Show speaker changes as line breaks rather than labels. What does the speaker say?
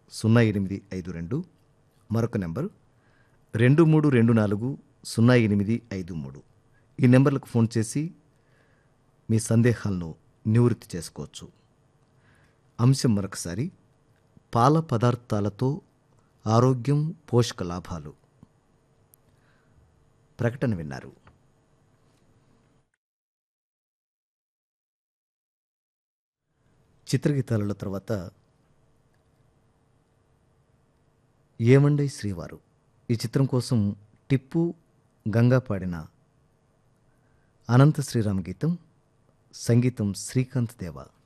సున్నా ఎనిమిది ఐదు రెండు మరొక నెంబర్ రెండు మూడు రెండు నాలుగు సున్నా ఎనిమిది ఐదు మూడు ఈ నెంబర్లకు ఫోన్ చేసి మీ సందేహాలను నివృత్తి చేసుకోవచ్చు అంశం మరొకసారి పాల పదార్థాలతో ఆరోగ్యం పోషక లాభాలు ప్రకటన విన్నారు చిత్రగీతాలలో తర్వాత ఏమండై శ్రీవారు ఈ చిత్రం కోసం టిప్పు గంగా పాడిన అనంత శ్రీరామ గీతం సంగీతం శ్రీకాంత్ దేవా